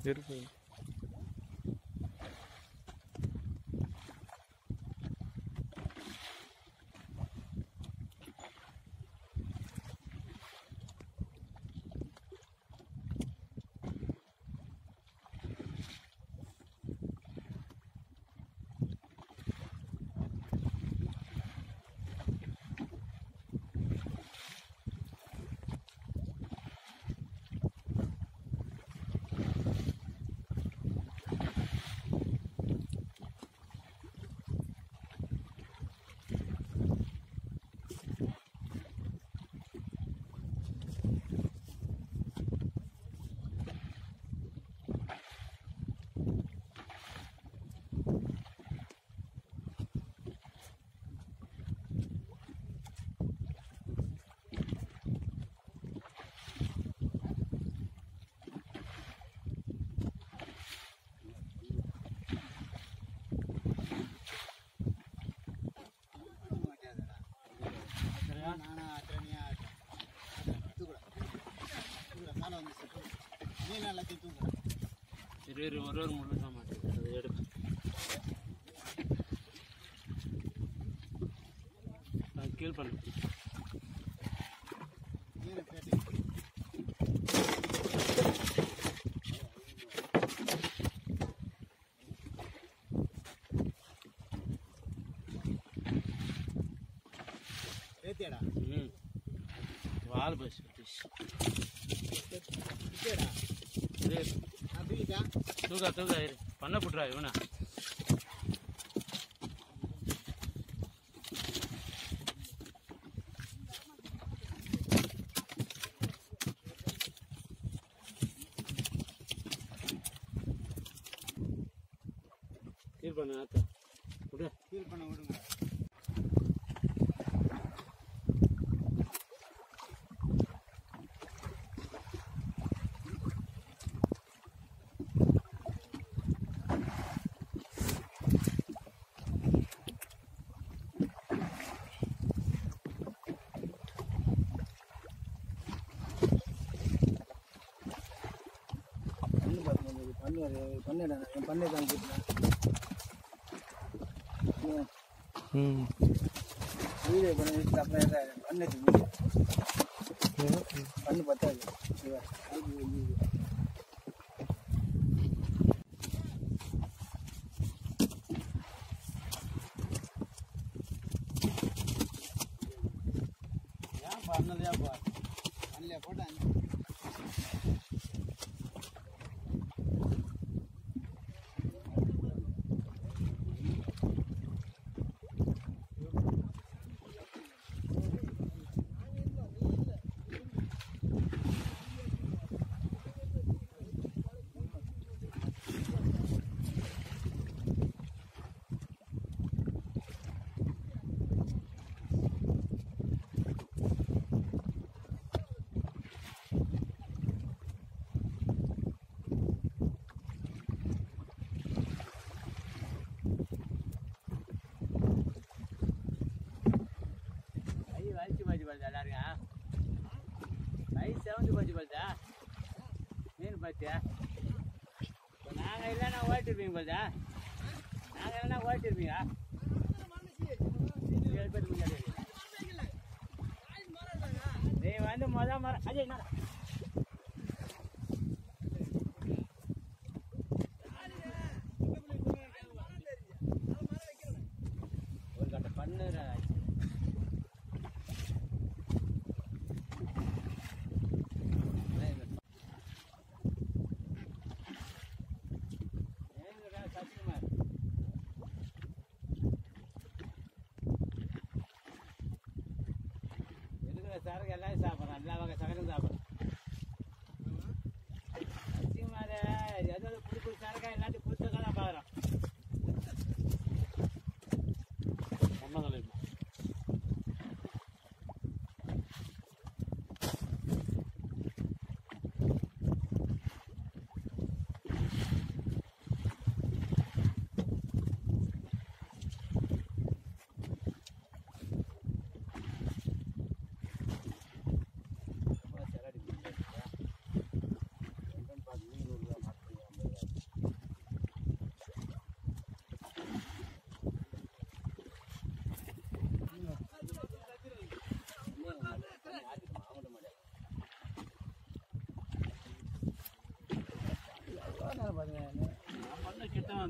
இருக்கு இரு இரு ஒரு ஒரு முள்ளு தான் மாட்டேங்குது அது எடு அது கீழ் பண்ணு ம் வால் பஸ் இரு தூக்கா தூக்கா இரு பண்ண புட்றா இவனா கீழ் பண்ண ஆத்தா விடு பண்ணு பார்த்து பண்ணு பண்ணு பண்ணு காமிச்சிருக்கேன் ம் வீடியோ பண்ணி அப்புறம் பண்ணு வீடியோ பண்ணு பத்தாது இவ, அது இது. ஏன் பண்ணலையா பா பண்ணலையா போட்டேன் கை வலிச்சு போச்சு போகுது எல்லாருக்கும் கை செவந்து போச்சு போகுதா மீன் பார்த்தியா இப்போ நாங்கள் இல்லைன்னா ஓட்டிருப்பீங்க போதா நாங்கள் இல்லைன்னா ஓட்டிருப்பீங்க ஏழு பேர் முடியாது நீ வந்து முத மரம் அது என்ன ஒரு கட்ட பண்ணு இருக்கிற சரக்கு எல்லாம் சாப்பிட்றான் எல்லா வகை சரக்கும் சாப்பிட்றான்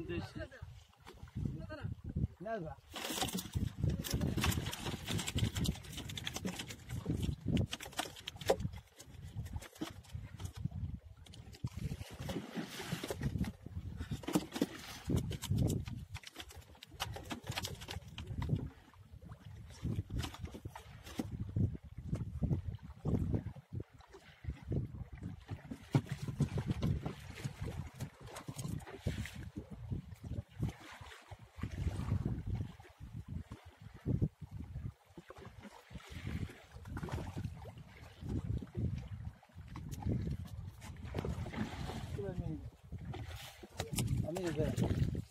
வந்துச்சு என்னதுப்பா தண்ணி இருக்கு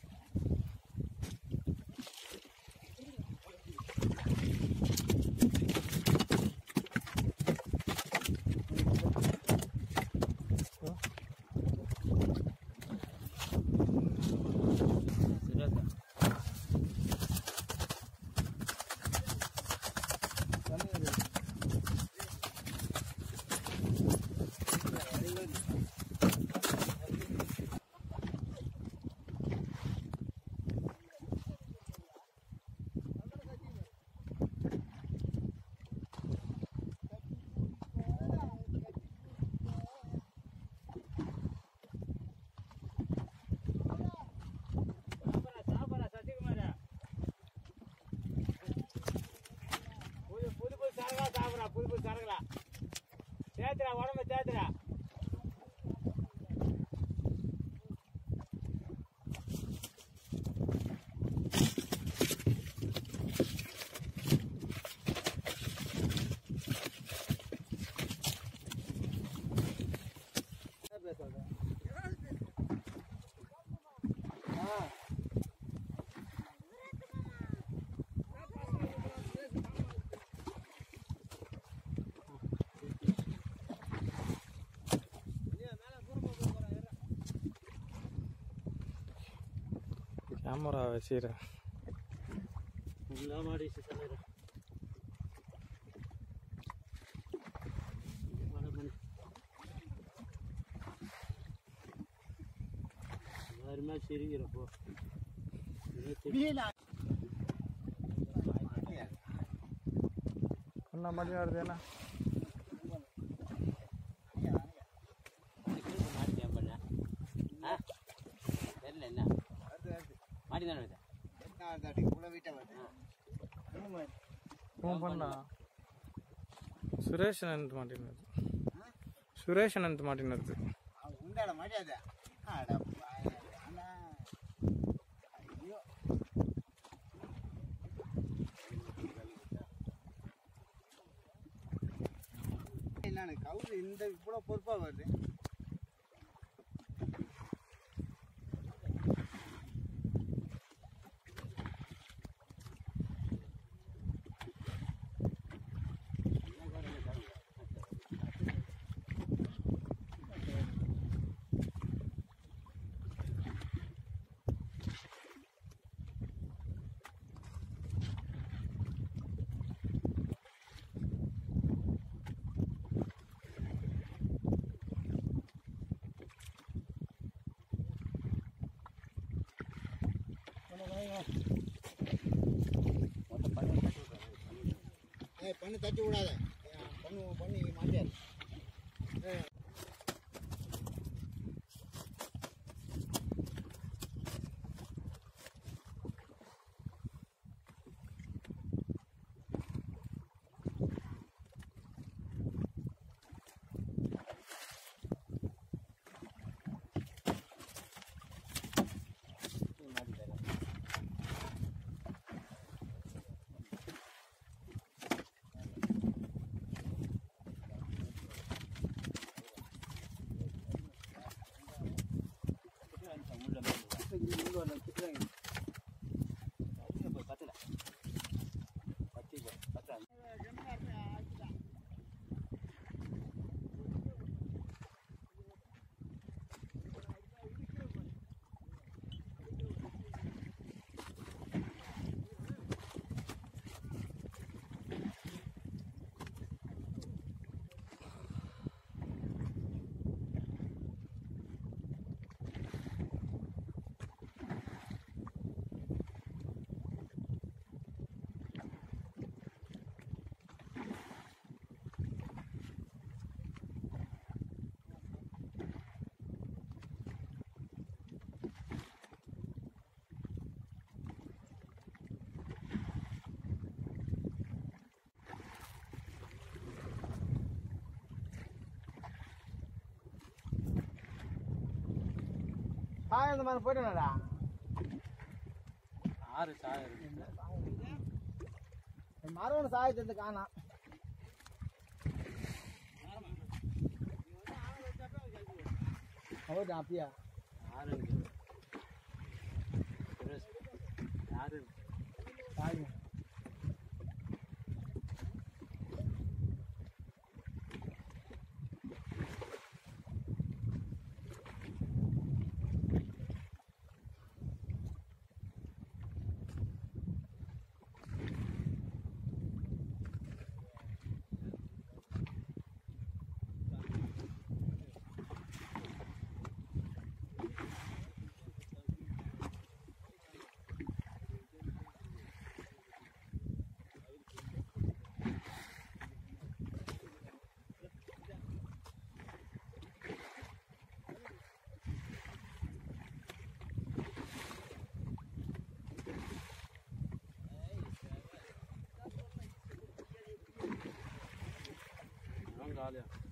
தண்ணி இருக்கு புது புது புது சரகா சாப்பிட்றா புது புது சரகுலா சேர்த்துடா உடம்ப சேர்த்துடா என்ன பேசுறது ஆ கேமரா வச்சுக்கிறேன் ஃபுல்லாக மாடிச்சு தலைவர் எல்லாருமே சிரிக்கிறப்போ என்ன மாதிரி வருது என்ன தெரியல என்ன மாடி தானே வருது ஃபோன் பண்ணா சுரேஷ் அனந்த் மாட்டினது சுரேஷ் அனந்த் மாட்டினது உண்டாட மரியாதை அட பாய, அண்ணா. ஐயோ என்னன்னு கவுரு இந்த இவ்வளோ பொறுப்பாக வருது ஏய் பண்ணு தட்டி விடாத ஏய், பண்ணு பண்ணி மாட்டியாரு சாயம் இந்த மாதிரி போயிட்டேனடா ஆறு சாயம் இருக்கு மரவன் சாயத்தை இருந்து காணாம் ಹೌದಾ ಅಪ್ಪಿಯ ஆறு இருக்கு சுரேஷ் யாரு ಸಾಯಿ காலியா